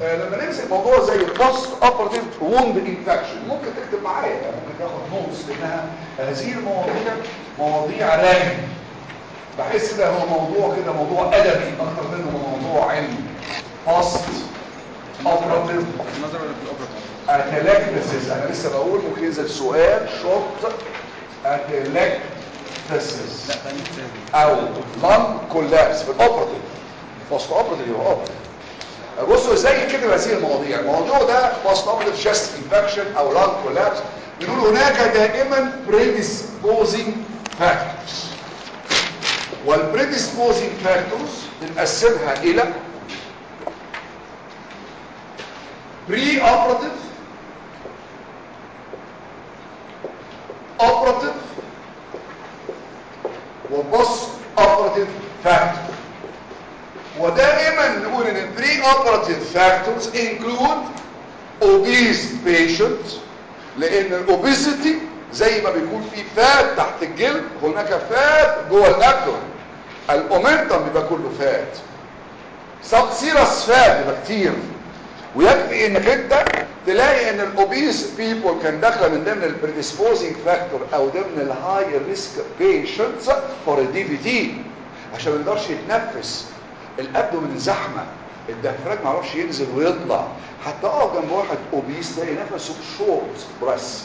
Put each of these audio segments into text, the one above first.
آه لما نمسك موضوع زي البوست اوبرتيف ووند انفكشن ممكن تكتب معايا يعني ممكن تاخد نوتس لانها هذه المواضيع مواضيع راهن بحس ده هو موضوع كده موضوع ادبي اكتر منه موضوع علمي بوست اوبرتيف النظر ولا في الاوبرا اتلاكتسس انا لسه بقول ممكن ينزل سؤال شورت اتلاكتسس لا تاني تاني او لان كولابس في الاوبرتيف بوست اوبرتيف يبقى اوبرتيف بصوا ازاي كده هذه المواضيع الموضوع ده بوست اوبرتيف شيست انفكشن او لان كولابس بنقول هناك دائما predisposing factors والبريدisposing factors بنقسمها الى بري اوبراتيف اوبراتيف وبوست اوبراتيف فاكتور ودائما نقول ان البري اوبراتيف فاكتورز انكلود obese patient لان الاوبيسيتي زي ما بيكون في فات تحت الجلد هناك فات جوه الابدون الاومنتم بيبقى كله فات سبسيرس فات بيبقى كتير ويكفي انك انت تلاقي ان الاوبيس بيبول كان داخله من ضمن البريديسبوزنج فاكتور او ضمن الهاي ريسك بيشنتس فور الدي في تي عشان ما يقدرش يتنفس الابدومين زحمه الدفراج ما يعرفش ينزل ويطلع حتى اقف جنب واحد اوبيس تلاقي نفسه شورت بريس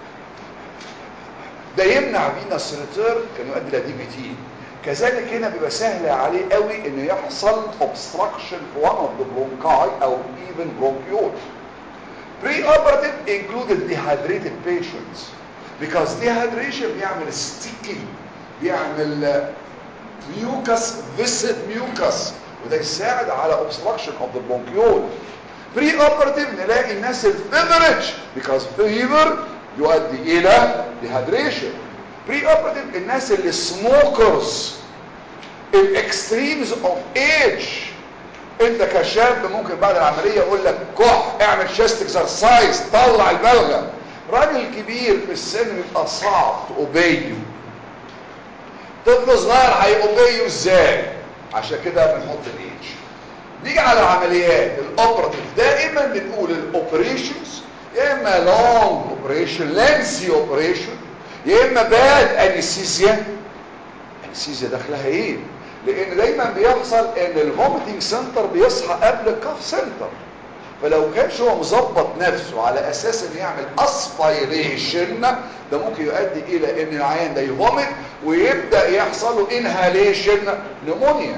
ده يمنع فينس ريتير كان يؤدي الى دي في تي كذلك هنا بيبقى سهل عليه قوي ان يحصل obstruction في one of the bronchi او even bronchiole pre-operative included dehydrated patients because dehydration بيعمل sticky بيعمل mucus viscid mucus وده يساعد على obstruction of the bronchiole pre-operative نلاقي الناس الفيفرج because fever يؤدي الى dehydration pre-operative الناس اللي smokers الاكستريمز اوف ايج انت كشاب ممكن بعد العملية يقول لك كح اعمل شيست اكسرسايز طلع البلغم راجل كبير في السن بيبقى صعب تأوبيه طفل صغير هيأوبيه ازاي عشان كده بنحط الايج نيجي على العمليات الاوبراتيف دائما بنقول الاوبريشنز يا اما لونج اوبريشن لانسي اوبريشن يا اما باد انستيزيا انستيزيا داخلها ايه لان دايما بيحصل ان الفوميتنج سنتر بيصحى قبل الكاف سنتر فلو كانش هو مظبط نفسه على اساس انه يعمل اسبيريشن ده ممكن يؤدي الى ان العيان ده يفومت ويبدا يحصل له انهاليشن نمونيا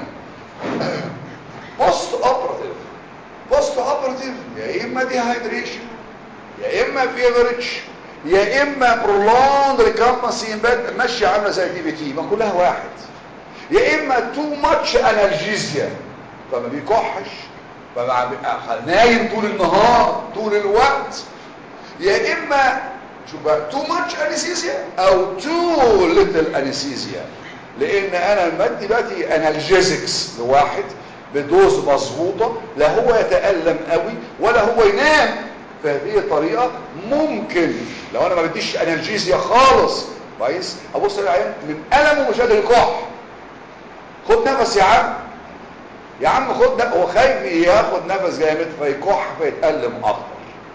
بوست اوبراتيف بوست اوبراتيف يا اما ديهايدريشن يا اما فيفرج يا اما prolonged recurrency in bed ماشيه عامله زي دي بي تي ما كلها واحد يا اما تو ماتش انالجيزيا فما بيكحش فما بيبقى نايم طول النهار طول الوقت يا اما شوف بقى تو ماتش انستيزيا او تو ليتل انستيزيا لان انا بدي دلوقتي انالجيزكس لواحد بدوز مظبوطه لا هو يتالم قوي ولا هو ينام فهذه الطريقه ممكن لو انا ما بديش انالجيزيا خالص كويس ابص للعيان من المه مش قادر يكح خد نفس يا عم يا عم خد نفس هو خايف ياخد نفس جامد فيكح فيتألم اكتر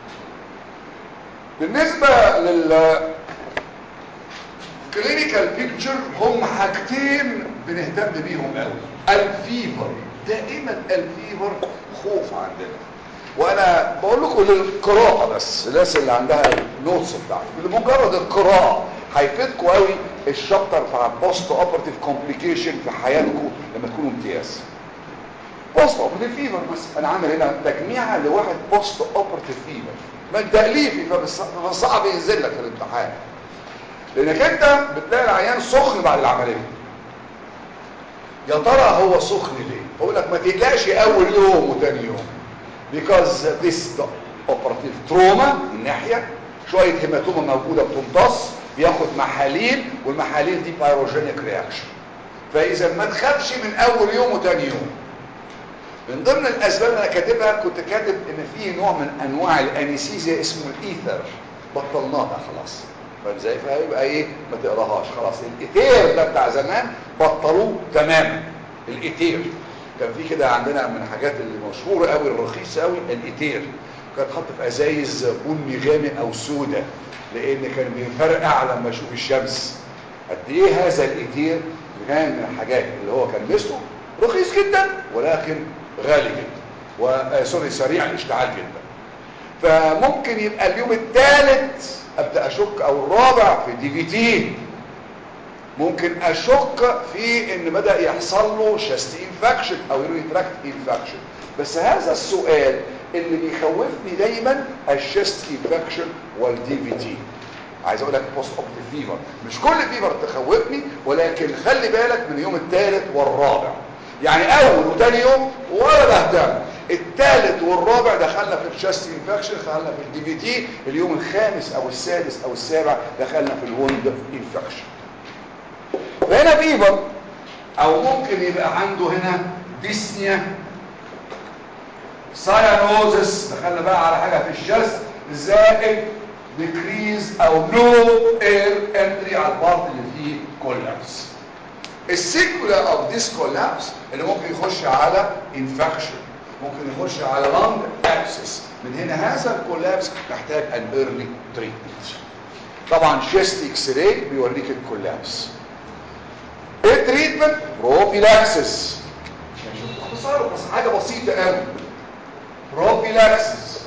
بالنسبة لل كلينيكال بيكتشر هم حاجتين بنهتم بيهم قوي الفيفر دائما الفيفر خوف عندنا وانا بقول لكم للقراءه بس الناس اللي عندها النوتس بتاعتي لمجرد القراءه هيفيدكم قوي الشابتر بتاع البوست اوبرتيف كومبليكيشن في حياتكم لما تكونوا امتياز بوست اوبرتيف فيفر بس انا عامل هنا تجميعه لواحد بوست اوبرتيف فيفر ما تأليفي فصعب ينزل لك في الامتحان لانك انت بتلاقي العيان سخن بعد العمليه يا ترى هو سخن ليه بقول لك ما تقلقش اول يوم وتاني يوم because this operative trauma من ناحيه شويه هيماتوما موجوده بتمتص بياخد محاليل والمحاليل دي بايروجينيك رياكشن فاذا ما تخافش من اول يوم وتاني يوم من ضمن الاسباب اللي انا كاتبها كنت كاتب ان في نوع من انواع الانستيزيا اسمه الايثر بطلناها خلاص فاهم ازاي فهيبقى ايه ما تقراهاش خلاص الايثير ده بتاع زمان بطلوه تماما الايثير كان في كده عندنا من الحاجات اللي مشهوره قوي الرخيصه قوي الايتير كانت تحط في ازايز بني غامق او سودا لان كان بيفرقع لما يشوف الشمس قد ايه هذا الايتير كان من الحاجات اللي هو كان مثله رخيص جدا ولكن غالي جدا وسوري سريع الاشتعال جدا فممكن يبقى اليوم الثالث ابدا اشك او الرابع في دي في تي ممكن اشك في ان بدا يحصل له شاست انفكشن او يوري تراكت انفكشن بس هذا السؤال اللي بيخوفني دايما الشاست انفكشن والدي في تي عايز اقول لك بوست اوبتيف فيفر مش كل فيفر تخوفني ولكن خلي بالك من اليوم الثالث والرابع يعني اول وثاني يوم ولا بهتم الثالث والرابع دخلنا في الشاست انفكشن دخلنا في الدي في تي اليوم الخامس او السادس او السابع دخلنا في الوند انفكشن فهنا فيفر او ممكن يبقى عنده هنا ديسنيا سايانوزس دخلنا بقى على حاجه في الشاست زائد decrease او no air entry على البارت اللي فيه كولابس السيكولا اوف ذيس كولابس اللي ممكن يخش على انفكشن ممكن يخش على لانج ابسس من هنا هذا الكولابس محتاج ان ايرلي تريتمنت طبعا شيست اكس راي بيوريك الكولابس ايه تريتمنت بروفيلاكسس اختصار بس حاجه بسيطه قوي بروفيلاكسس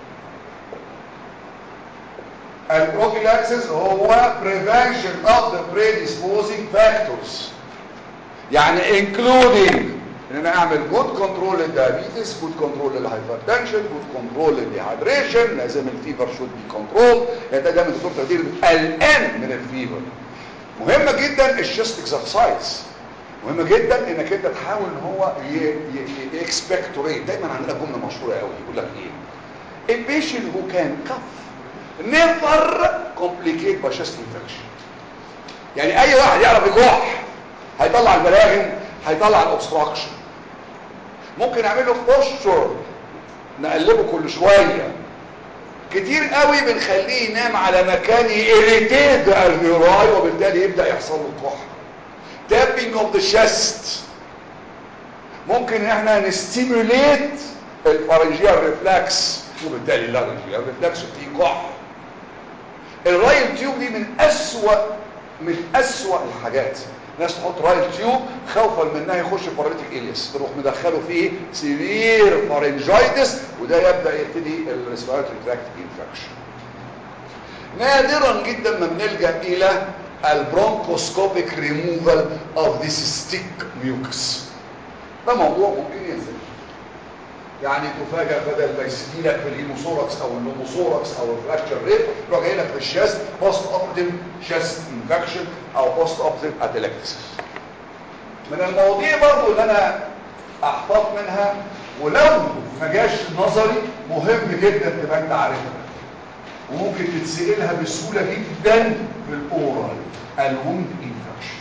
البروفيلاكسس هو prevention of the predisposing factors يعني including ان انا اعمل good control للديابيتس good control للهايبرتنشن good control للديهايدريشن لازم الفيفر should be controlled يعني ده دايما الدكتور تقدير قلقان من الفيفر مهمه جدا الشيست اكسرسايز مهمه جدا انك انت تحاول ان هو يكسبكتوريت دايما عندنا جمله مشهوره قوي يقول لك ايه البيشنت هو كان كف never complicate by chest infection يعني اي واحد يعرف يكح هيطلع البلاغم هيطلع الاوبستراكشن ممكن نعمل له بوستشر نقلبه كل شويه كتير قوي بنخليه ينام على مكان يريتيد النيوراي وبالتالي يبدا يحصل له كح تابينج اوف ذا شيست ممكن ان احنا نستيموليت الفارنجيال ريفلكس وبالتالي اللارنجيال ريفلكس فيه كح الرايل تيوب دي من اسوأ من اسوأ الحاجات ناس تحط رايل تيوب خوفا منها يخش باراليتيك الياس تروح مدخله فيه سيفير فارنجايتس وده يبدا يبتدي الريسبيراتوري تراكت انفكشن نادرا جدا ما بنلجا الى البرونكوسكوبيك ريموفال اوف ذيس ستيك ميوكس ده موضوع ممكن ينزل يعني تفاجئ بدل ما يسيلك في الهيموثوركس او النوموثوركس او الفراكشر ريت يروح جاي لك في الشاست بوست اوبتيف شاست انفكشن او بوست اوبتيف اتلكتس من المواضيع برضو اللي انا احتاط منها ولو ما جاش نظري مهم جدا تبقى انت عارفها وممكن تتسالها بسهوله جدا في الاورال الوند انفكشن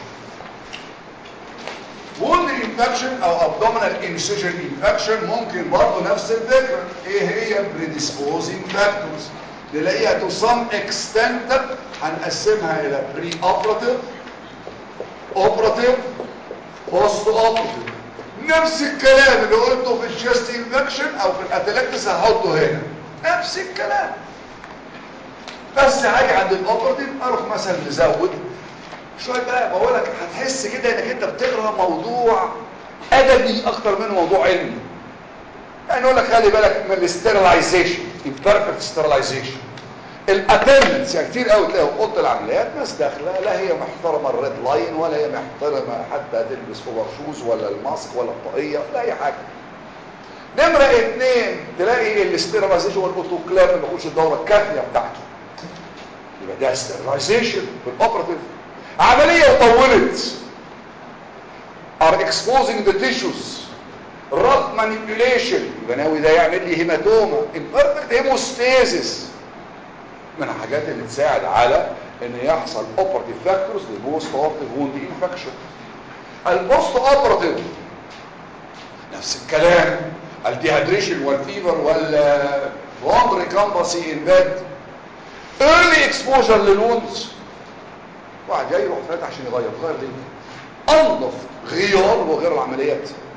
وولد انفكشن او ابدومينال انسيجن انفكشن ممكن برضه نفس الفكره ايه هي بريديسبوزنج فاكتورز نلاقيها تو سم اكستنت هنقسمها الى بري اوبراتيف اوبراتيف بوست اوبراتيف نفس الكلام اللي قلته في الشيست انفكشن او في الاتلكتس هحطه هنا نفس الكلام بس هاجي عند الاوبراتيف اروح مثلا نزود شويه بقى بقول لك هتحس كده انك انت بتقرا موضوع ادبي اكتر منه موضوع علمي يعني اقول لك خلي بالك من الاستيرلايزيشن imperfect ستيرلايزيشن الاتندنس يعني كتير قوي تلاقي اوضه العمليات ناس داخله لا هي محترمه الريد لاين ولا هي محترمه حتى تلبس اوفر شوز ولا الماسك ولا الطاقيه ولا اي حاجه نمره اثنين تلاقي الاستيرلايزيشن والاوتوكلاف ما بياخدش الدوره الكافيه بتاعته يبقى ده ستيرلايزيشن في الاوبراتيف عملية وطولت are exposing the tissues rough manipulation يبقى ناوي ده يعمل لي هيماتوما imperfect hemostasis من الحاجات اللي تساعد على ان يحصل operative factors للبوست operative wound infection البوست operative نفس الكلام الديهيدريشن والفيفر والوند ريكامبسي ان بيد early exposure للوندز واحد جاي يروح فات عشان يغير غير ليه انظف غيار وغير العمليات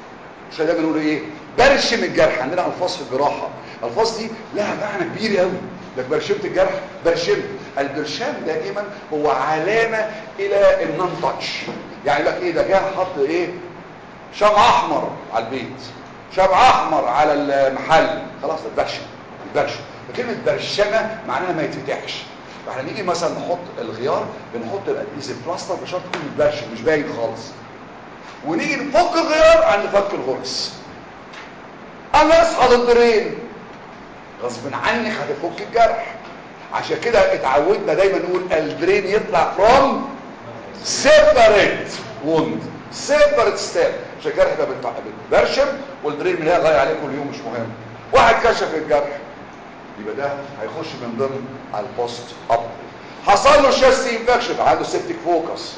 مش دايما نقول ايه برشم الجرح عندنا الفاظ في الجراحه الفاظ دي لها معنى كبير قوي لك برشمت الجرح برشمت البرشام دائما هو علامه الى النون تاتش يعني لك ايه ده جه حط ايه شمع احمر على البيت شمع احمر على المحل خلاص ده برشم برشم كلمه برشمه معناها ما يتفتحش فاحنا نيجي مثلا نحط الغيار بنحط الادهيزيف بلاستر بشرط يكون متبرشم مش باين خالص ونيجي نفك الغيار عند فك الغرز انا اصحى للدرين غصب عنك هتفك الجرح عشان كده اتعودنا دايما نقول الدرين يطلع فروم سيبريت ووند سيبريت ستيب عشان الجرح ده بتبرشم والدرين من هنا غاية عليه كل يوم مش مهم واحد كشف الجرح يبقى ده هيخش من ضمن البوست اب حصل له شاستي انفكشن عنده سيبتيك فوكس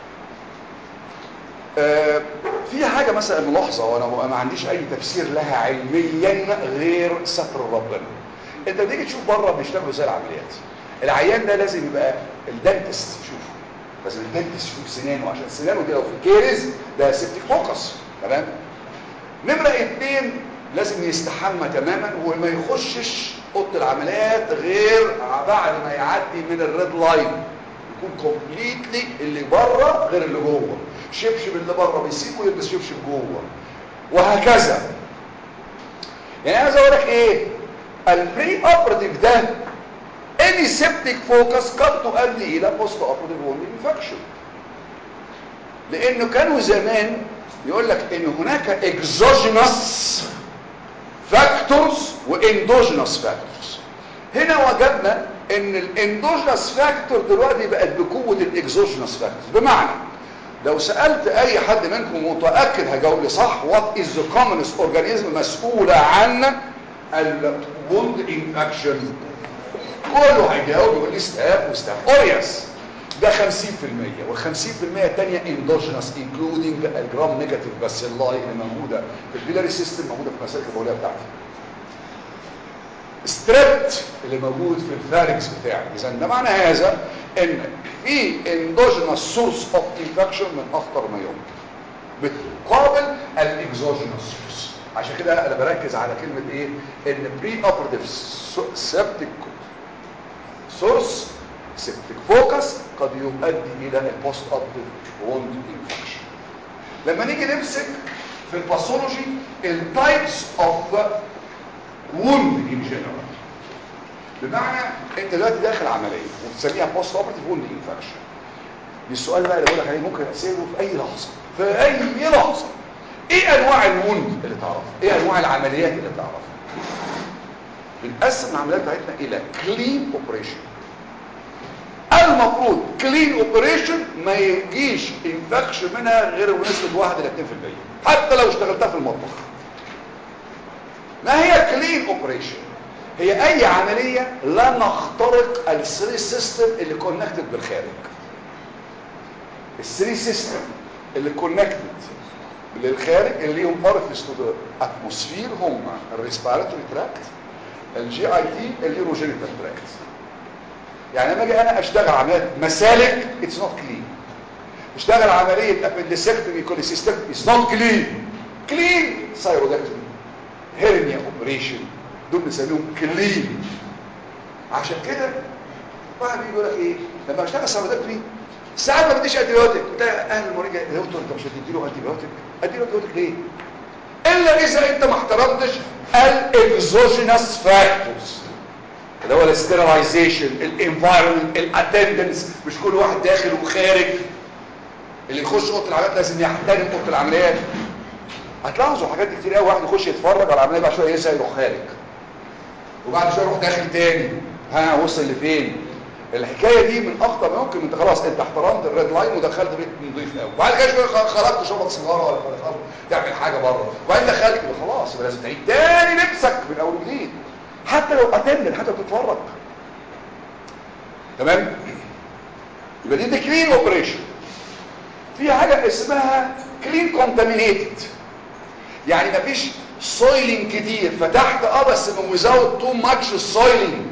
آه في حاجة مثلا ملاحظة وانا ما عنديش اي تفسير لها علميا غير ستر ربنا انت بتيجي تشوف بره بيشتغلوا زي العمليات العيان ده لازم يبقى الدنتست يشوفه لازم الدنتست يشوف سنانه عشان سنانه دي لو في كيرز ده سيبتيك فوكس تمام نمرة اتنين لازم يستحمى تماما وما يخشش اوضه العمليات غير بعد ما يعدي من الريد لاين يكون كومبليتلي اللي بره غير اللي جوه شبشب اللي بره بيسيبه يلبس شبشب جوه وهكذا يعني عايز اقول لك ايه البري اوبراتيف ده اني سيبتيك فوكس قد تؤدي الى بوست اوبراتيف ووند انفكشن لانه كانوا زمان يقول لك ان هناك اكزوجينوس فاكتورز واندوجينوس فاكتورز هنا وجدنا ان الاندوجينوس فاكتور دلوقتي بقت بقوه الاكزوجينوس فاكتورز بمعنى لو سالت اي حد منكم متاكد هجاوب لي صح وات از ذا كومنست اورجانيزم مسؤوله عن الوند انفكشن كله هيجاوب يقول لي ستاف وستاف اورياس ده 50% وال50% الثانيه اندوجينوس انكلودنج الجرام نيجاتيف باسيلاي اللي موجوده في البيلاري سيستم موجوده في مسالك البوليه بتاعتي ستريبت اللي موجود في الفاركس بتاعي اذا ده معنى هذا ان في اندوجينوس سورس اوف انفكشن من اخطر ما يمكن بتقابل الاكزوجينوس سورس عشان كده انا بركز على كلمه ايه ان بري اوبراتيف سيبتيك سورس سيبتيك فوكس قد يؤدي الى البوست اوبراتيف ووند انفكشن لما نيجي نمسك في الباثولوجي التايبس اوف ووند ان جنرال بمعنى انت دلوقتي داخل عمليه وبتسميها بوست اوبراتيف ووند انفكشن السؤال بقى اللي بقول لك عليه ممكن اساله في اي لحظه في اي لحظه ايه انواع الوند اللي تعرفها ايه انواع العمليات اللي تعرفها بنقسم العمليات بتاعتنا الى كلين اوبريشن المفروض كلين اوبريشن ما يجيش انفكشن منها غير بنسبه 1 ل 2% حتى لو اشتغلتها في المطبخ ما هي كلين اوبريشن هي اي عمليه لا نخترق السري سيستم اللي كونكتد بالخارج السري سيستم اللي كونكتد للخارج اللي ليهم اورفيس تو ذا اتموسفير هم الريسبيراتوري تراكت الجي اي تي الايروجينيتال تراكت يعني لما اجي انا اشتغل عمليات مسالك اتس نوت كلين اشتغل عمليه ابندسكتومي كوليسيستم اتس نوت كلين كلين سايرودكتومي هيرنيا اوبريشن دول بنسميهم كلين عشان كده واحد بيجي يقول لك ايه لما اشتغل سايرودكتومي ساعات ما بديش انتي بيوتيك بتاع اهل المريض يا دكتور انت مش هتدي له انتي بيوتيك ادي له انتي بيوتيك ليه الا اذا انت ما احترمتش الاكزوجينوس فاكتورز اللي هو الاستيرلايزيشن الانفايرمنت الاتندنس مش كل واحد داخل وخارج اللي يخش اوضه العمليات لازم يحترم اوضه العمليات هتلاحظوا حاجات كتير قوي واحد يخش يتفرج على العمليه بعد شويه ينسى يروح خارج وبعد شويه يروح داخل تاني ها وصل لفين الحكايه دي من اخطر ما يمكن انت خلاص انت احترمت الريد لاين ودخلت بيت نضيف قوي وبعد كده شويه خرجت شربت سيجاره ولا خرجت تعمل حاجه بره وبعدين دخلت خلاص يبقى لازم تعيد تاني نفسك من اول وجديد حتى لو اتندل حتى بتتفرج تمام يبقى دي كلين اوبريشن في حاجه اسمها كلين كونتامينيتد يعني مفيش سويلنج كتير فتحت اه بس من ويزاوت تو ماتش سويلنج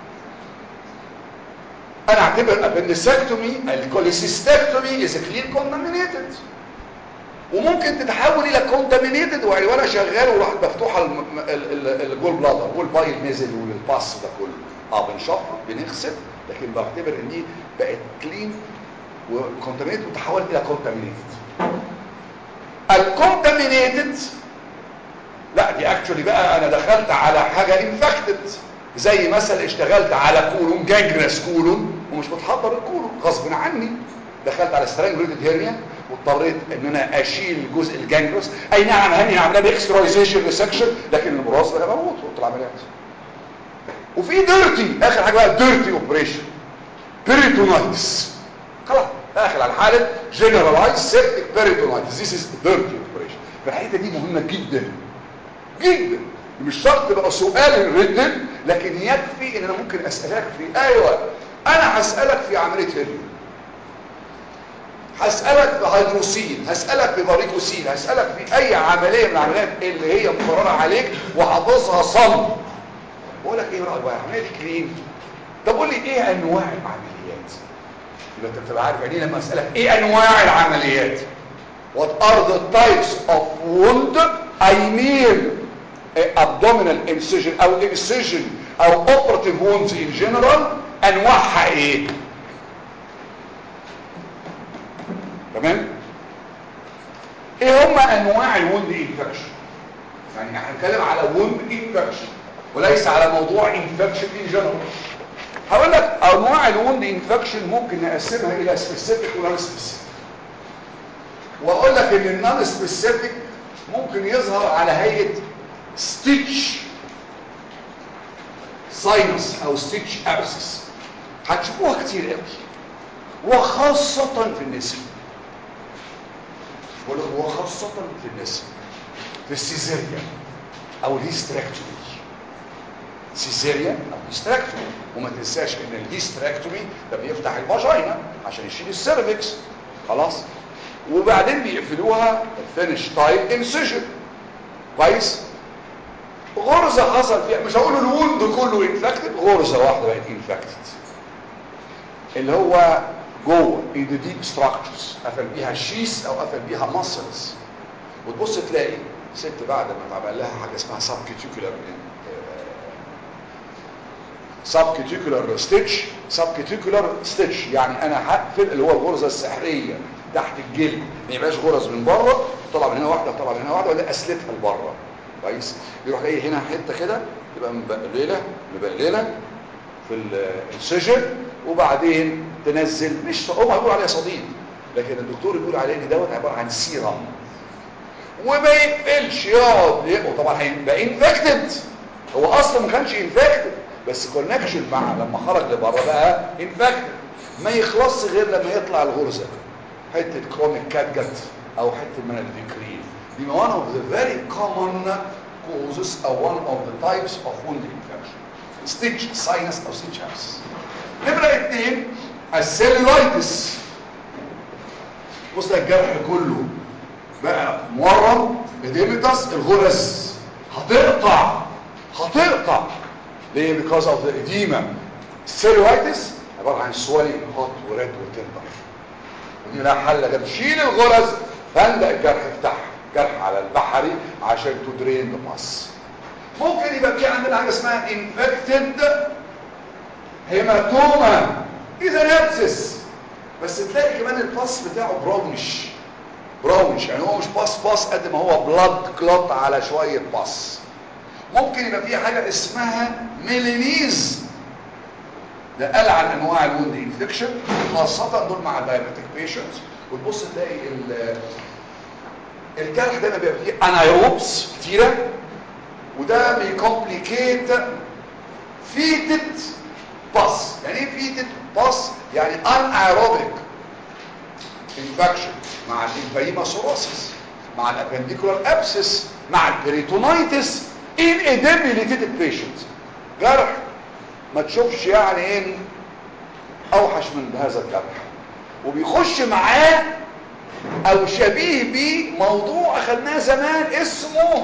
انا اعتبر ابندسكتومي الكوليسيستكتومي از كلين كونتامينيتد وممكن تتحول الى كونتامينيتد ويعني وانا شغال وراحت مفتوحه الم- ال- ال- الجول بلادر والبايل نزل والباس ده كله اه بنشفط بنغسل لكن بعتبر ان دي بقت كلين وكونتامينيتد وتحولت الى كونتامينيتد الكونتامينيتد لا دي اكشولي بقى انا دخلت على حاجه انفكتد زي مثلا اشتغلت على كولون جانجرس كولون ومش بتحضر الكولون غصب عني دخلت على سترانجلوتد هيرنيا واضطريت ان انا اشيل جزء الجانجرس اي نعم هني عاملاه باكسترايزيشن ريسكشن لكن البراز ده موجود وقت العمليات وفي ديرتي اخر حاجه بقى ديرتي اوبريشن بيريتونايتس خلاص داخل على حاله جنرالايز سيبتيك بيريتونايتس ذيس از ديرتي اوبريشن فالحته دي مهمه جدا جدا مش شرط تبقى سؤال ريتن لكن يكفي ان انا ممكن اسالك في ايوه انا هسالك في عمليه هيرنيا هسألك في هيدروسين هسألك في باريكوسين هسألك في اي عملية من العمليات اللي هي مقررة عليك وحافظها صم بقول لك ايه رأيك بقى العملية دي كلين طب قول لي ايه انواع العمليات يبقى انت بتبقى عارف يعني إيه لما اسألك ايه انواع العمليات what are the types of wound I mean abdominal incision او incision او operative wounds in general انواعها ايه تمام ايه هم انواع الوند انفكشن يعني احنا هنتكلم على وند انفكشن وليس على موضوع انفكشن ان جنرال هقول لك انواع الوند انفكشن ممكن نقسمها الى سبيسيفيك ونون سبيسيفيك واقول لك ان النون سبيسيفيك ممكن يظهر على هيئه ستيتش ساينس او ستيتش ابسس هتشوفوها كتير قوي وخاصه في النساء وخاصة في النساء في السيزيريا او الهيستراكتومي سيزيريا او هيستراكتومي وما تنساش ان الهيستراكتومي ده بيفتح الفاجينا عشان يشيل السيرفكس خلاص وبعدين بيقفلوها الفينش تايب انسيجن كويس غرزة حصل فيها مش هقول الوند كله انفكتد غرزة واحدة بقت انفكتد اللي هو جوه in the deep structures قفل بيها شيس او قفل بيها ماسلز وتبص تلاقي ست بعد ما اتعمل لها حاجه اسمها subcuticular subcuticular stitch subcuticular stitch يعني انا هقفل اللي هو الغرزه السحريه تحت الجلد ما يبقاش غرز من بره طلع من هنا واحده طلع من هنا واحده ولا اسلتها لبره كويس يروح جاي هنا حته كده تبقى مبقلله مبقلله في السجن وبعدين تنزل مش هم هيقولوا عليها صديد لكن الدكتور يقول عليه ان دوت عباره عن سيرم وما يقفلش يقعد وطبعا هيبقى انفكتد هو اصلا ما كانش انفكتد بس كونكشن مع لما خرج لبره بقى انفكتد ما يخلصش غير لما يطلع الغرزه حته كرونيك كاتجت او حته من الفيكرين دي one of the very common causes or one of the types of wound infection ستيتش ساينس او ستيتش هاوس نمرة اتنين السيلولايتس بص ده الجرح كله بقى مورم اديمتس الغرز هتقطع هتقطع ليه because of the edema السيلولايتس عبارة عن swelling hot وريد وتندر ودي لها حل ده تشيل الغرز فندق الجرح افتحها جرح على البحري عشان تدرين بمص ممكن يبقى في عندنا حاجه اسمها infected هيماتوما اذا نبسس بس تلاقي كمان الباس بتاعه براونش براونش يعني هو مش باس باس قد ما هو بلاد كلوت على شويه باس ممكن يبقى في حاجه اسمها ميلينيز ده قال عن انواع الوند انفكشن خاصه دول مع الدايابيتيك بيشنتس وتبص تلاقي الجرح ده بيبقى فيه انايروبس كتيره وده بيكومبليكيت فيتد باس يعني ايه فيتد باس يعني ان ايروبيك انفكشن مع الانفايما سوروسيس مع الابنديكولار ابسس مع البريتونايتس ان اديبيليتيد بيشنت جرح ما تشوفش يعني ايه اوحش من هذا الجرح وبيخش معاه او شبيه بيه موضوع اخدناه زمان اسمه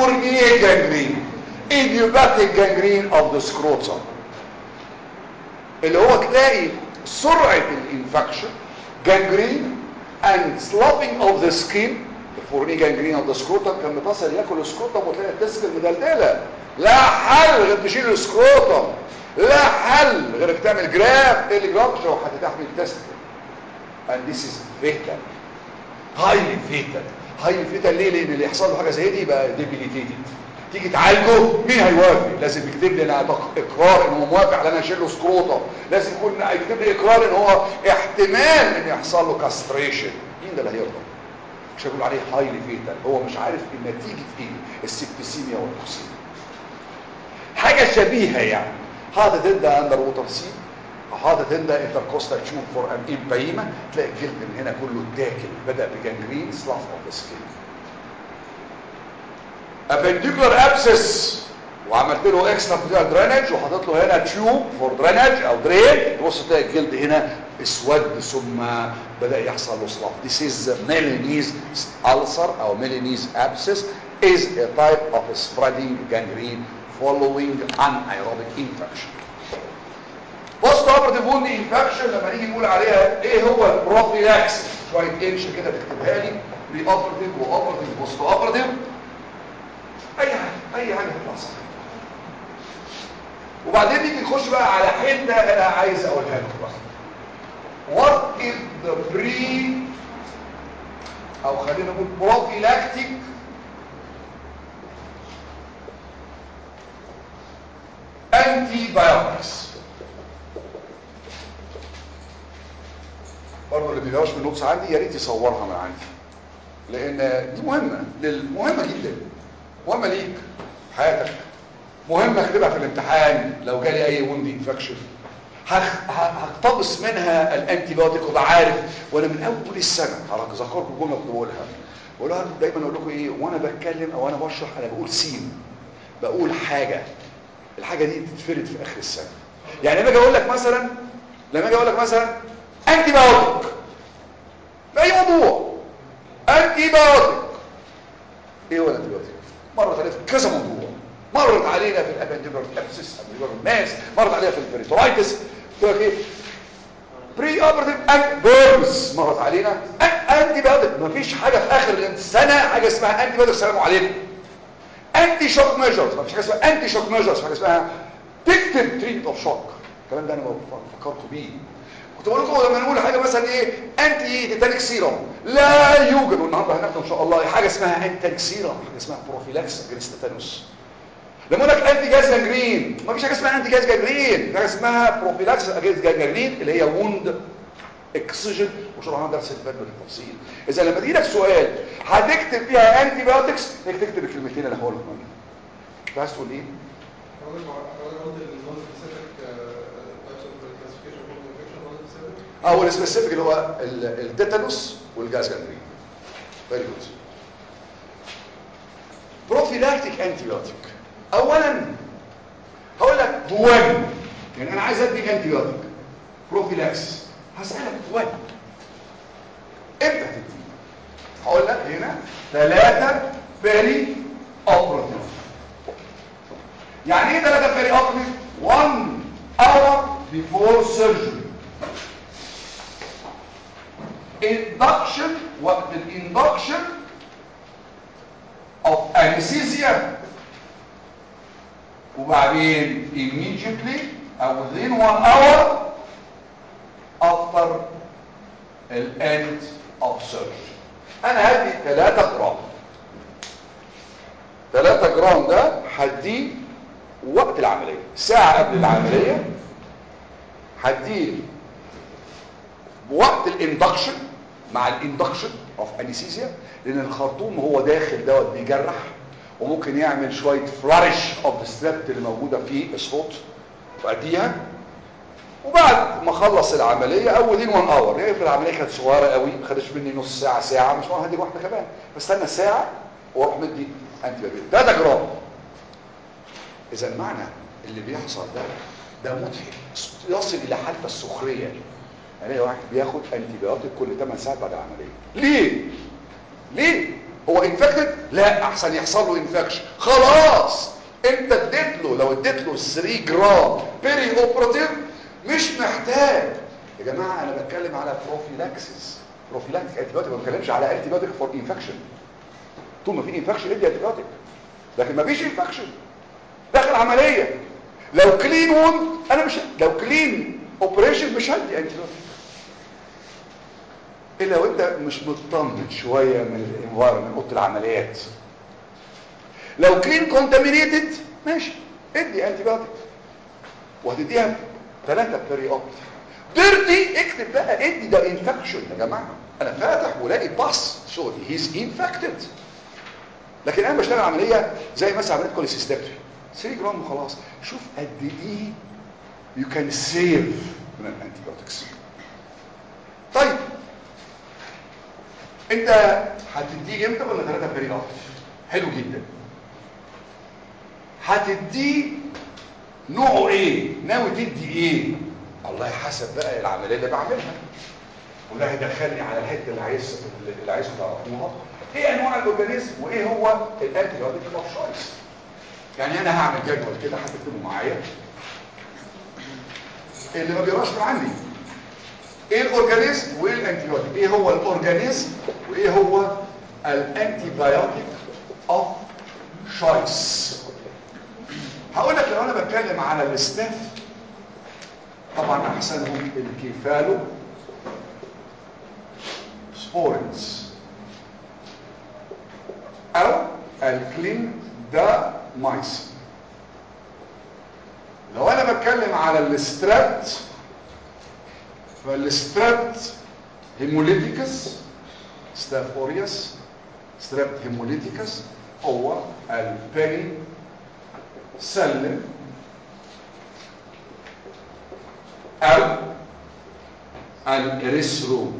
Fournier gangrene, idiopathic gangrene of the scrotum. اللي هو تلاقي سرعة الانفكشن جانجرين and sloughing of the skin الفورني جانجرين of the scrotum كان متصل ياكل السكروتم وتلاقي الديسك المدلدلة لا حل غير تشيل السكروتم لا حل غير انك تعمل جراف ايه الجراف حتى تحمل تستكل and this is fatal highly fatal highly fatal ليه لان اللي يحصل له حاجه زي دي يبقى debilitated تيجي تعالجه مين هيوافق لازم يكتب لي انا اقرار ان هو موافق على انا اشيل له سكروتم لازم يكون يكتب لي اقرار ان هو احتمال ان يحصل له كاستريشن مين ده اللي هيرضى مش هيقول عليه هايلي فيتال هو مش عارف النتيجه ايه السبتسيميا والبوكسيميا حاجه شبيهه يعني حاطط انت اندر ووتر سي حاطط انت انتركوستال تشوب فور ان امبايما تلاقي الجلد من هنا كله اتاكل بدا بجانجرين سلاف اوف ذا سكين appendicular abscess وعملت له اكسترا بتاع درينج وحطيت له هنا تيوب فور درينج او درين تبص تلاقي الجلد هنا اسود ثم بدا يحصل له سلاف this is Milanese ulcer او Milanese abscess is a type of spreading gangrene following anaerobic infection بوست اوبرتيف ووند انفكشن لما نيجي نقول عليها ايه هو البروفيلاكس شويه انش كده تكتبها لي بري اوبرتيف واوبرتيف بوست اوبرتيف اي حاجه اي حاجه تطلع صح وبعدين نيجي نخش بقى على حته انا عايز اقولها لكم بقى what is the pre او خلينا نقول prophylactic antibiotics برضه اللي بيلاقوش من النوتس عندي يا ريت يصورها من عندي لان دي مهمه لل- مهمه جدا مهمه ليك في حياتك مهمه اكتبها في الامتحان لو جالي اي وند انفكشن هقتبس منها الانتي بايوتيك وابقى عارف وانا من اول السنه هذكركم الجمله كنت بقولها بقولها دايما اقول لكم ايه وانا بتكلم او انا بشرح انا بقول سين بقول حاجه الحاجه دي تتفرد في اخر السنه يعني لما اجي اقول لك مثلا لما اجي اقول لك مثلا انتي بايوتيك في اي موضوع انتي بايوتيك ايه هو الانتي بايوتيك مرت علينا في كذا موضوع مرت علينا في الابنديبر ابسس ابنديبر ماس مرت علينا في البريتورايتس تقول لك ايه بري اوبرتيف انت بيرمز مرت علينا انتي بايوتيك مفيش حاجه في اخر السنه حاجه اسمها انتي بايوتيك السلام عليكم انتي شوك ميجرز مفيش حاجه اسمها انتي شوك ميجرز حاجه اسمها تكتب تريتمنت اوف شوك الكلام ده انا بفكركم بيه كنت بقول لكم لما نقول حاجه مثلا ايه انتي تيتانيك سيروم لا يوجد والنهارده هناخد ان شاء الله حاجه اسمها انتي سيروم حاجه اسمها بروفيلاكس اجينست تيتانوس لما اقول لك انتي جاز جانجرين مفيش حاجه اسمها انتي جاز جانجرين حاجه اسمها بروفيلاكس اجينست جانجرين اللي هي ووند اكسجين وشرحنا درس الفات بالتفصيل اذا لما تجي لك سؤال هتكتب فيها انتي بايوتكس تكتب الكلمتين اللي هقولهم انت عايز تقول ايه اه هو السبيسيفيك اللي هو ال- التيتانوس والجاز جانجرين فيري جود بروفيلاكتيك انتي بايوتيك اولا هقول لك بوان يعني انا عايز ادي انتي بايوتيك بروفيلاكس هسالك بوان امتى تدي هقول لك هنا ثلاثة بيري اوبراتيف يعني ايه ثلاثة بيري اوبراتيف 1 hour before surgery induction وقت الاندكشن of anesthesia وبعدين immediately او within one hour after the end of surgery انا هدي 3 جرام 3 جرام ده هديه وقت العملية ساعة قبل العملية هديه بوقت الاندكشن مع الاندكشن اوف انستيزيا لان الخرطوم هو داخل دوت بيجرح وممكن يعمل شويه فلارش اوف ستريبت اللي موجوده في الصوت واديها وبعد ما اخلص العمليه اولين 1 اور يعني العمليه كانت صغيره قوي ما خدتش مني نص ساعه ساعه مش هدي واحده كمان بستنى ساعه واروح مدي انتي بايوتيك 3 جرام اذا المعنى اللي بيحصل ده ده مضحك يصل الى حتى السخريه يعني واحد بياخد انتي بايوتيك كل 8 ساعات بعد العمليه ليه ليه هو انفكتد لا احسن يحصل له انفكشن خلاص انت اديت له لو اديت له 3 جرام بيري اوبراتيف مش محتاج يا جماعه انا بتكلم على بروفيلاكسيس بروفيلاكتيك انتي بايوتيك ما بتكلمش على انتي بايوتيك فور انفكشن طول ما في انفكشن ادي انتي بايوتيك لكن ما فيش انفكشن داخل عمليه لو كلين ووند انا مش لو كلين اوبريشن مش هدي انتي بايوتيك الا لو انت مش مطمن شويه من الانفايرمنت اوضه العمليات لو كلين كونتامينيتد ماشي ادي انتي بايوتيك وهتديها ثلاثه بيري اوبت ديرتي اكتب بقى ادي ده انفكشن يا جماعه انا فاتح ولاقي باص سو هيز انفكتد لكن انا بشتغل عمليه زي مثلا عمليه كوليسيستكتري 3 جرام وخلاص شوف قد ايه يو كان سيف من الانتيبيوتكس طيب انت هتديه امتى ولا ثلاثه بيري اوبت حلو جدا هتديه نوعه ايه ناوي تدي ايه الله حسب بقى العمليه اللي بعملها وده هيدخلني على الحته اللي عايز اللي عايزه تعرفوها ايه انواع الاورجانيزم وايه هو الانتي بايوتيك اوف شويس يعني انا هعمل جدول كده هتكتبوا معايا اللي ما بيقراش من عندي ايه الاورجانيزم وايه الانتي بايوتيك ايه هو الاورجانيزم وايه هو الانتي بايوتيك اوف شويس هقول لك لو انا بتكلم على الاستاف طبعا احسنهم الكيفالو سبورنز او الكلين دا مايسن لو انا بتكلم على الاسترابت فالاسترابت هيموليتيكس ستاف اوريوس سترابت هيموليتيكس هو البيني سلم او الاريثرو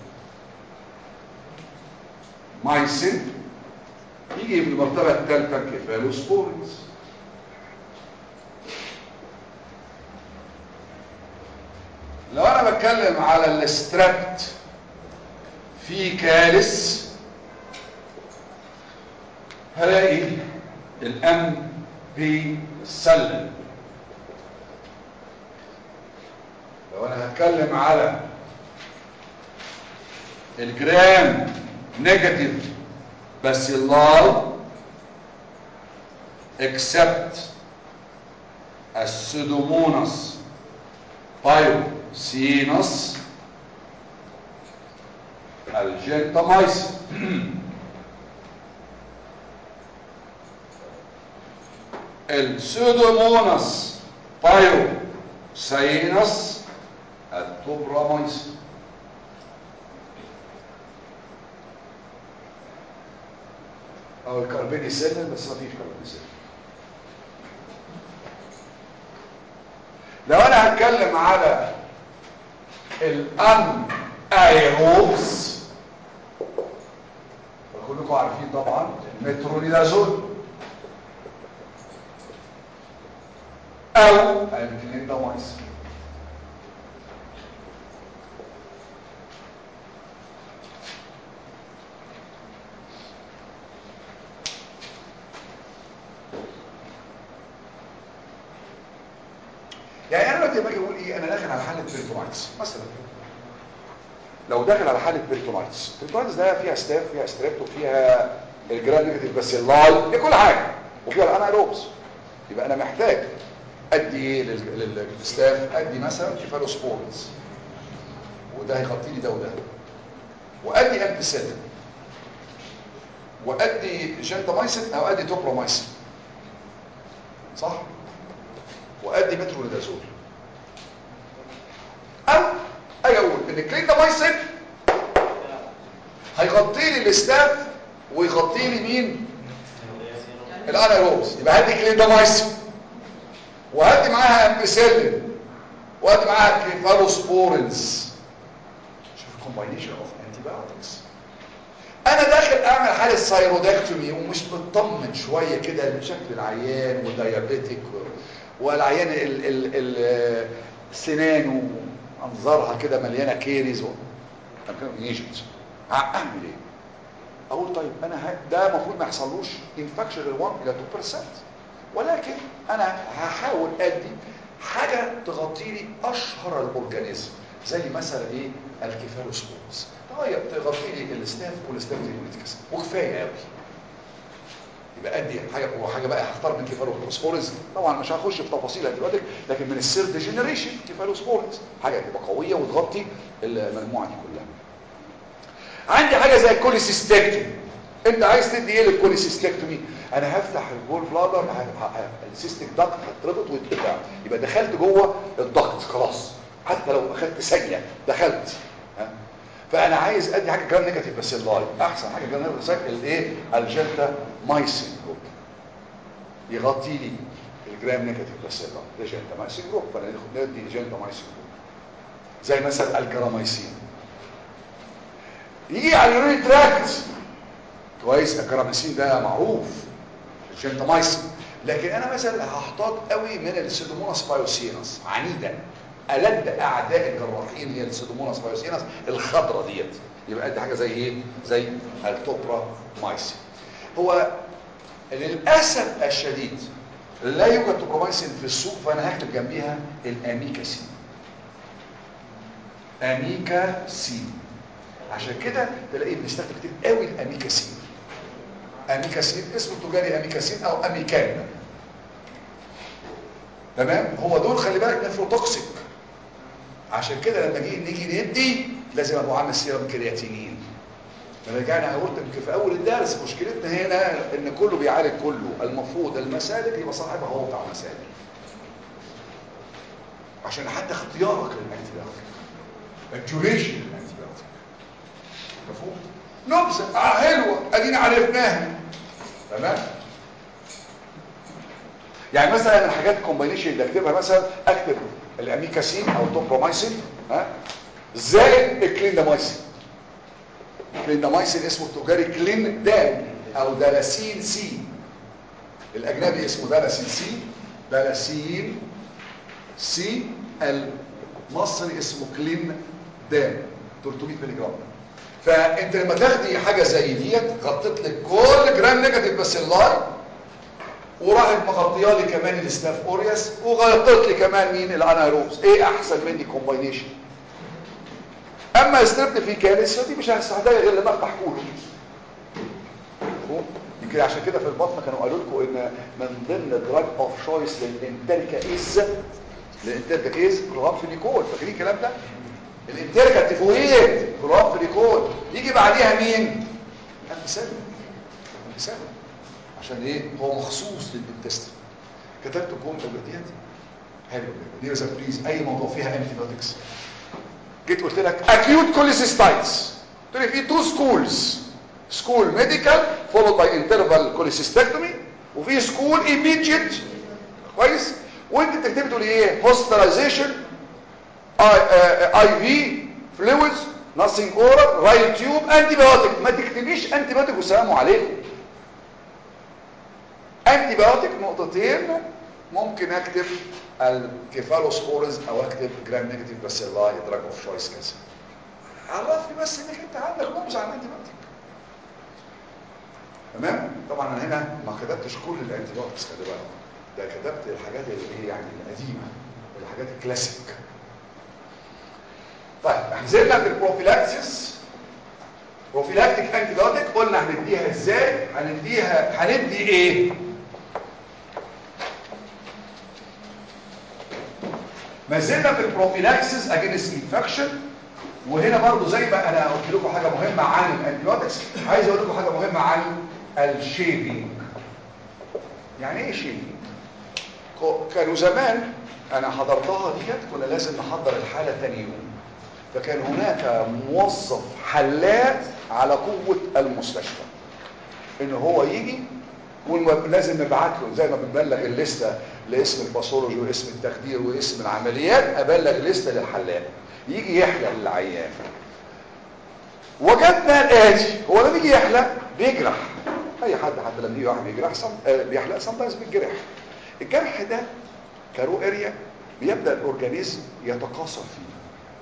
مايسين يجي في المرتبة الثالثة الكفالوسبورينز لو انا بتكلم على الاسترابت في كالس هلاقي الام بي سلم لو انا هتكلم على الجرام نيجاتيف بس اللاي except السودوموناس بايوسينوس الجنتامايسين السودوموناس بايوسينوس التوبرامايسين او الكربينيسيلين بس ما فيش كربينيسيلين لو انا هتكلم على الان ايروبس كلكم عارفين طبعا المترونيدازول او الكليندامايسين يعني انا دلوقتي باجي اقول ايه انا داخل على حاله بريتونايتس مثلا لو داخل على حاله بريتونايتس بريتونايتس ده فيها ستاف فيها ستريبت وفيها الجرام نيجاتيف بس اللاي فيها كل حاجه وفيها الانايروبس يبقى انا محتاج ادي ايه للستاف ادي مثلا كيفالوسبورز وده هيغطي لي ده وده وادي امبيسيلين وادي جنتامايسين او ادي توبرومايسين صح وادي مترونيدازول او اجي اقول ان الكليندامايسين هيغطي لي الاستاف ويغطي لي مين الانايروبس يبقى هدي كليندامايسين وهدي معاها امبيسيلين وهدي معاها كيفالوسبورينز شوف الكومباينيشن اوف انتي بايوتكس انا داخل اعمل حاله سايرودكتومي ومش مطمن شويه كده لشكل العيان وديابيتك والعيان ال ال ال سنانه انظارها كده مليانه كيريز ايجيبت اعمل ايه اقول طيب انا ه... ده المفروض ما يحصلوش انفكشن غير 1 الى 2% ولكن انا هحاول ادي حاجه تغطي لي اشهر الاورجانيزم زي مثلا ايه الكيفالوسبورز طيب تغطي لي الستاف والستاف ديمونيتكس وكفايه قوي يبقى ادي حاجه وحاجه بقى هختار من كيفالوسبورز طبعا مش هخش في تفاصيلها دلوقتي لكن من السيرد جنريشن كيفالوسبورز حاجه تبقى قويه وتغطي المجموعه دي كلها عندي حاجه زي الكوليسيستكتومي انت عايز تدي ايه للكوليسيستكتومي انا هفتح الجول بلادر السيستيك داكت هتربط ويتقطع يبقى دخلت جوه الضغط خلاص حتى لو اخدت ثانيه دخلت ها فانا عايز ادي حاجه جرام نيجاتيف بس اللاي احسن حاجه جرام نيجاتيف الايه الجلتا مايسين جروب يغطي لي الجرام نيجاتيف بس اللاي ده جلتا مايسين جروب فانا ندي جلتا مايسين جروب زي مثلا الجرامايسين يجي على اليورين تراكت كويس الجرامايسين ده معروف الجنتامايسين لكن انا مثلا هحتاط قوي من السيدوموناس بايوسينس عنيده ألد أعداء الجراحين هي السيدوموناس بايوسينس الخضرة ديت يبقى دي حاجة زي ايه زي التوبرا مايسين هو للأسف الشديد لا يوجد توبرامايسين في السوق فأنا هكتب جنبيها الأميكاسين أميكاسين عشان كده تلاقيه بنستخدم كتير قوي الأميكاسين أميكاسين اسمه التجاري أميكاسين أو أميكان تمام هو دول خلي بالك نفروتوكسيك عشان كده لما نيجي نيجي ندي لازم ابقى عامل سيرم كرياتينين رجعنا انا قلت يمكن في اول الدرس مشكلتنا هنا ان كله بيعالج كله المفروض المسالك يبقى صاحبها هو بتاع مسالك عشان حتى اختيارك للانتي بايوتيك الديوريشن للانتي بايوتيك مفهوم نبذه اه حلوه ادينا عرفناها تمام يعني مثلا الحاجات الكومباينيشن اللي اكتبها مثلا اكتب الاميكاسين او توبرومايسين ها زائد الكليندامايسين الكليندامايسين اسمه التجاري كلين دام او دالاسين سي الاجنبي اسمه دالاسين سي دالاسين سي المصري اسمه كلين دام 300 ملي جرام فانت لما تاخدي حاجه زي ديت غطيت لك كل جرام نيجاتيف بس اللاي وراحت مغطيه لي كمان الستاف اورياس وغطت لي كمان مين الانايروبس ايه احسن مني كومباينيشن اما ستريبت في كالس دي مش هستحتاج غير لما افتح كوله يمكن عشان كده في البطن كانوا قالوا لكم ان من ضمن دراج اوف شويس للانتركا از الانتركا از كلورامفينيكول فاكرين الكلام ده الانتركا تيفويد كلورامفينيكول يجي بعديها مين امثال امثال عشان ايه هو مخصوص للانتستين كتبت الجمله ديت حلو دي مثلا بليز اي موضوع فيها انتي بايوتكس جيت قلت لك acute cholecystitis قلت لي في تو سكولز سكول ميديكال فولود باي انترفال كوليسيستكتومي وفي سكول immediate كويس وانت بتكتب تقول ايه hospitalization اي في فلويدز nothing oral right tube antibiotic ما تكتبيش antibiotic والسلام عليكم انتي بايوتيك نقطتين ممكن اكتب الكيفالوسبورز او اكتب جرام نيجاتيف بس الله دراج اوف شويس كذا عرفني بس انك انت عندك نبذ عن الانتي بايوتيك تمام طبعا انا هنا ما كتبتش كل الانتي بايوتكس خلي بالك ده كتبت الحاجات اللي هي يعني القديمه الحاجات الكلاسيك طيب نزلنا في البروفيلاكسيس بروفيلاكتيك انتي بايوتيك قلنا هنديها ازاي هنديها هندي ايه ما زلنا في البروفيلاكسيس اجينست انفكشن وهنا برضو زي ما انا قلت لكم حاجه مهمه عن الانتيبيوتكس عايز اقول لكم حاجه مهمه عن الشيفينج يعني ايه شيفينج كانوا زمان انا حضرتها ديت كنا لازم نحضر الحاله ثاني يوم فكان هناك موظف حلاق على قوه المستشفى ان هو يجي ولازم نبعت له زي ما بنبلغ الليسته لاسم الباثولوجي واسم التخدير واسم العمليات ابلغ لسته للحلاق يجي يحلق للعيان وجدنا الاتي هو لما يجي يحلق بيجرح اي حد حتى لما يجي واحد بيجرح صم... آه بيحلق سمتايمز بالجرح الجرح ده كارو اريا بيبدا الاورجانيزم يتكاثر فيه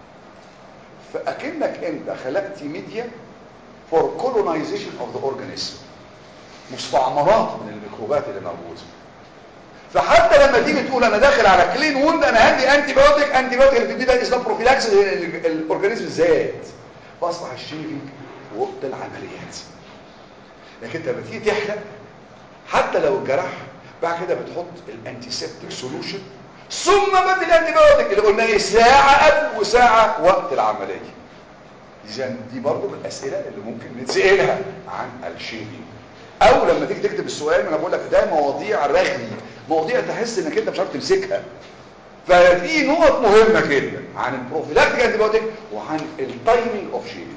فاكنك انت خلقت ميديا فور colonization اوف ذا اورجانيزم مستعمرات من الميكروبات اللي موجوده فحتى لما تيجي تقول انا داخل على كلين ووند انا هدي انتي بايوتيك انتي بايوتيك اللي بتدي ده اسمها بروفيلاكسيس الاورجانيزم زاد فاصبح الشيفنج وقت العمليات لكن انت لما تيجي تحلق حتى لو الجرح بعد كده بتحط الانتيسبتيك سولوشن ثم بدي الانتي بايوتيك اللي قلنا ايه ساعه قبل وساعه وقت العمليه اذا دي برضو من الاسئله اللي ممكن نتسالها عن الشيفنج او لما تيجي تكتب السؤال ما انا بقول لك ده مواضيع رغي مواضيع تحس انك انت مش عارف تمسكها ففي نقط مهمه جدا عن البروفيلاكتيك انتي بايوتيك وعن التايمينج اوف شيفنج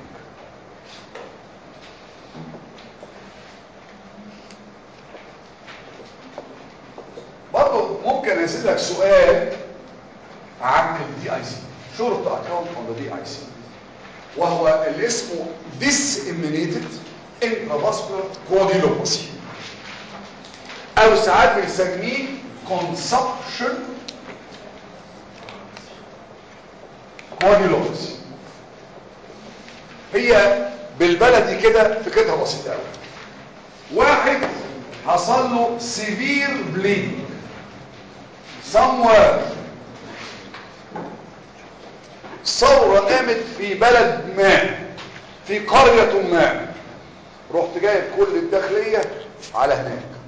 برضه ممكن اسالك سؤال عن الدي اي سي شورت اكاونت اون ذا دي اي سي وهو اللي اسمه disseminated intravascular coagulopathy او ساعات بنسميه consumption coagulopathy هي بالبلدي كده فكرتها بسيطه قوي واحد حصل له severe bleeding somewhere ثورة قامت في بلد ما في قرية ما رحت جايب كل الداخلية على هناك